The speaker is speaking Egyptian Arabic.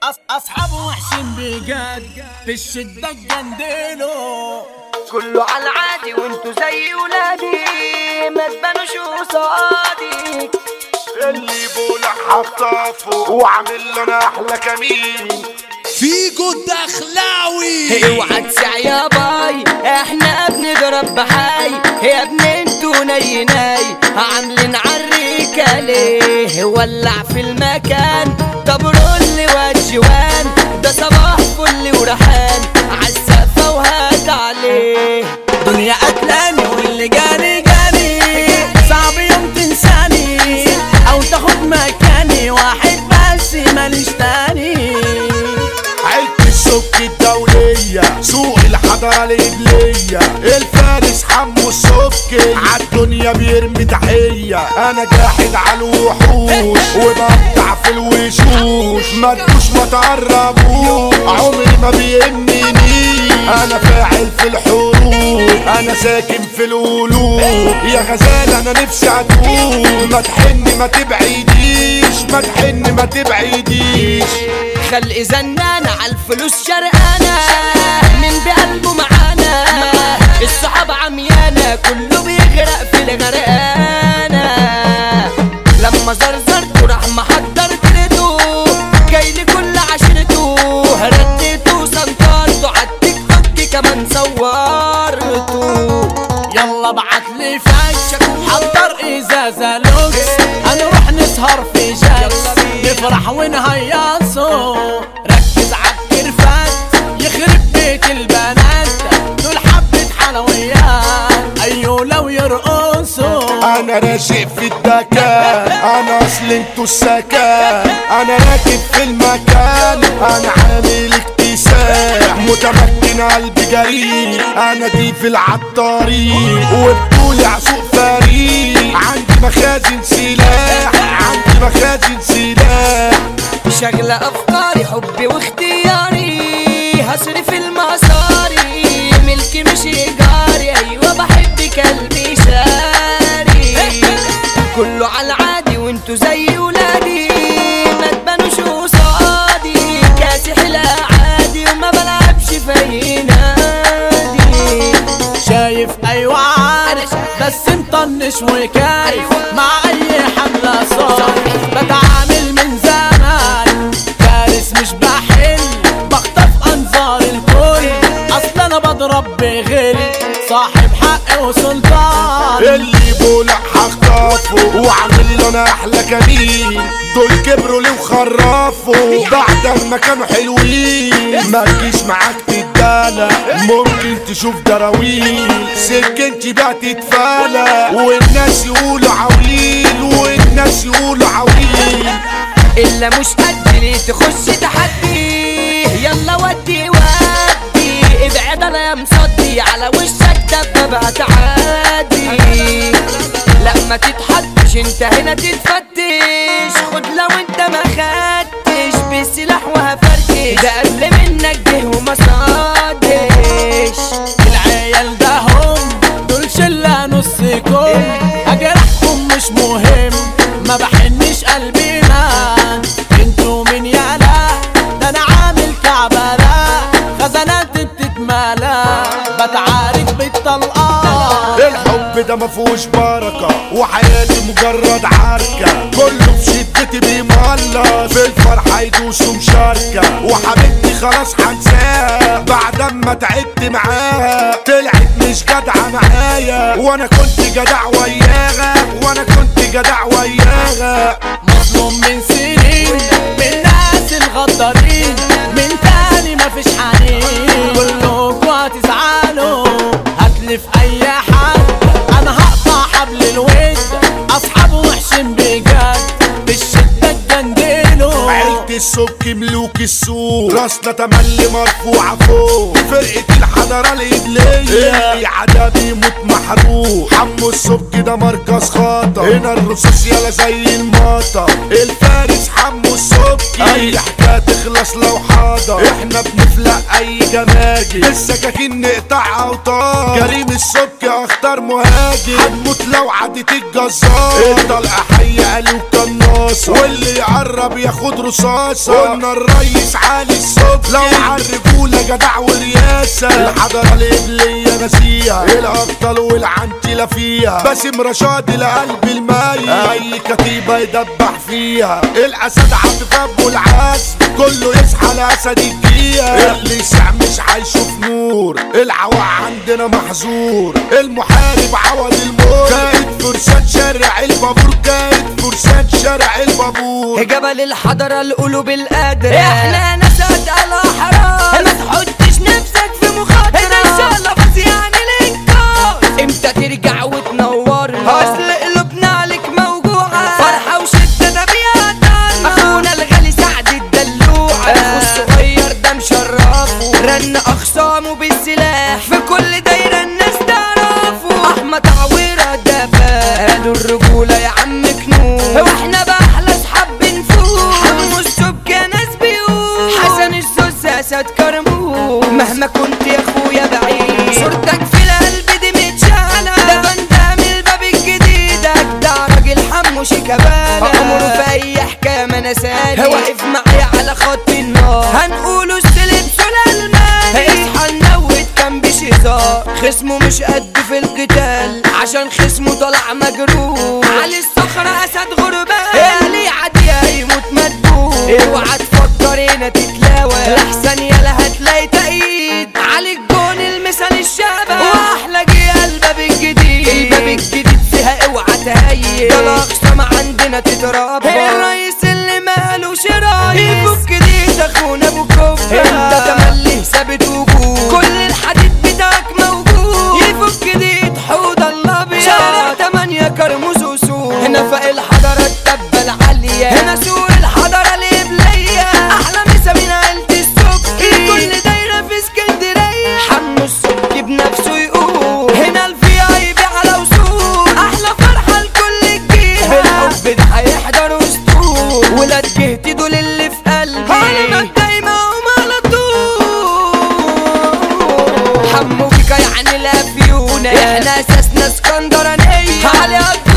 اصحابه وحشين بجد في الشدة جنديله كله على العادي وانتوا زي ولادي ما تبانوش قصادي اللي بولع حطافه وعامل لنا احلى كمين فيجو الدخلاوي اوعى تسع يا باي احنا بنضرب بحاي يا ابن انتوا ني ناي عاملين عريكة ليه ولع في المكان طب رول والجوان ده صباح فل وريحان عالسقفة وهات عليه دنيا قتلاني واللي جاني جاني صعب يوم تنساني او تاخد مكاني واحد بس ماليش تاني عيلة السك الدولية سوق الحضارة الإبلية الفارس حمو السبكي عالدنيا بيرمي تحية أنا جاحد عالوحوش وبقطع في الوشوش ما تجوش ما تقربوش عمري ما بيهمنيش أنا فاعل في الحروب أنا ساكن في القلوب يا غزال أنا نفسي أتوب ما تحن ما تبعديش ما تحن ما تبعديش خلق زنانة عالفلوس شرقانة من بقلبه معانا الصحاب عميانة كله بيغرق في الغرقانة لما زرزرته راح محضر تريته جاي لي كل عشرته رديته سنطرته عالتيك توك كمان صورته يلا بعت لي فاكس حضر ازازة لوكس هنروح نسهر في جاكس نفرح ونهيصو ركز عالكرفات يخرب بيت البنات دول حبة حلويات ايوه لو يرقصوا انا راشق في الدكان انا اصل انتو السكان انا راكب في المكان انا عامل اكتساح متمكن قلبي جريء انا دي في العطارين وبطولي عسوق فريق عندي مخازن سلاح عندي مخازن سلاح شغلة أفكاري حبي واختياري هصرف المصاري ملكي مش إيجاري أيوة بحب قلبي شاري كله على العادي وانتوا زي ولادي ما تبانوش قصادي كاسح الأعادي وما بلعبش في نادي شايف ايوه عارف بس مطنش وكارف مع اي حملة صارف بتعامل من زمان فارس مش بحل بخطف انظار الكل اصل انا بضرب بغل صاحب حق وسلطان اللي بولع حخطفه وعامل له انا احلى كمين دول كبروا ليه وخرفوا بعد ما كانوا حلوين ما تجيش معاك تتدلع ممكن تشوف دراويل سكنتي بقى تتفالى والناس يقولوا عويل والناس يقولوا عويل إلا مش قد ليه تخش تحدي يلا ودي ودي ابعد انا يا مصدي على وشك دبابة هتعدي لا ما تتحدش انت هنا تتفتش خد لو انت ما خدتش بالسلاح وهفركش ده قبل منك جه وما صادش العيال ده هم دول شلة نص كم اجرحكم مش مهم ما بحنش قلبي مان انتوا مين يالا ده انا عامل كعبلة خزانات بتتملى بتعارك بالطلقات الحب ده مفهوش بركة وحياتي مجرد عركة كله في شدتي بيملص في الفرحة يدوسوا مشاركة وحبيبتي خلاص هنساها بعد ما تعبت معاها طلعت مش جدعة معايا وانا كنت جدع وياها وانا كنت جدع وياها مظلوم من سنين من الناس الغدارين من تاني مفيش حنين كلكوا هتزعلوا هتلف اي حد انا هقطع حبل الود اصحابه وحشين بجد بالشدة تجندله عيلة السك ملوك السوق راسنا تملي مرفوعة فوق فرقة الحضارة الإبلية اللي عدا بيموت محروق حمو السبك ده مركز خطر هنا الرصاص يالا زي المطر الفارس حمو السبكي أي حكاية تخلص لو حاضر احنا بنفلق اي جماجي بالسكاكين نقطع اوطار كريم السبك اختار مهاجم هنموت لو عدت الجزار الطلقه حيه قالوا قناصه واللي يقرب ياخد رصاصه قلنا الريس علي السبك لو عالرجوله جدع ورياسه الحضره القبليه ناسيها الابطال والعنتيله فيها باسم رشاد لقلب الميت اي كتيبه يدبح فيها الاسد عاطف ابو العزم كله يصحى لاسد الجية اللي يسع مش هيشوف نور العوا عندنا محظور المحارب عوض الموت كانت فرسان شارع البابور كانت فرسان شارع البابور جبل الحضرة القلوب القادرة احنا ناس اتقل احرار ما تحطش نفسك في مخاطرة ان شاء الله بس يعني الانقاذ امتى ترجع وتنورنا اصل قلوبنا عليك موجوعة فرحة وشدة ده بيقطعنا اخونا الغالي سعد الدلوعة اخو الصغير ده مشرفه رن اخصامه بالسلاح في كل دايرة الناس تعرفه احمد عويرة دبا قالوا الرجولة يا عم كنوز واحنا باحلى اصحاب بنفوز حمو السبك يا ناس بيقول حسن الزوز اسد كرموز مهما كنت يا اخويا بعيد صورتك في القلب دي متشالة ده بندام الباب الجديد اجدع راجل حمو شيكابالا عمره في اي حكايه ما نساني واقف معايا على خط النار هنقوله السلم سلالمان اصحى نوت كان بشزار خصمه مش قد في القتال عشان خصمه طلع مجروح علي الصخرة اسد غربان اللي عادي يموت مدبوح اوعى تفكر هنا تتلاوى الاحسن يلا هتلاقي تأييد علي الجون المثال الشباب واحلى جه الباب الجديد الباب الجديد فيها اوعى تهيئ ده الاقسام عندنا تتربى الرئيس اللي مالوش رايس يفك دي اخونا ابو كفر انت تملي ثابت وجود كل الحديد بتاعك موجود يفك دي حوض الله بيا شارع تمانية كرموز وسوق هنا فوق الحضرة التبة العالية هنا سوق الحضرة القبلية احلى مسا من عيلة السبكي كل دايرة في اسكندرية حمو السبكي بنفسه يقول هنا الفي اي بي على وصول احلى فرحة لكل الجيل بالحب ده هيحضر وسطول ولاد جهتي دول اللي في قلبي هرمك دايما وما طول حمو فيكا يعني لا فيونا احنا اساسنا اسكندرانية علي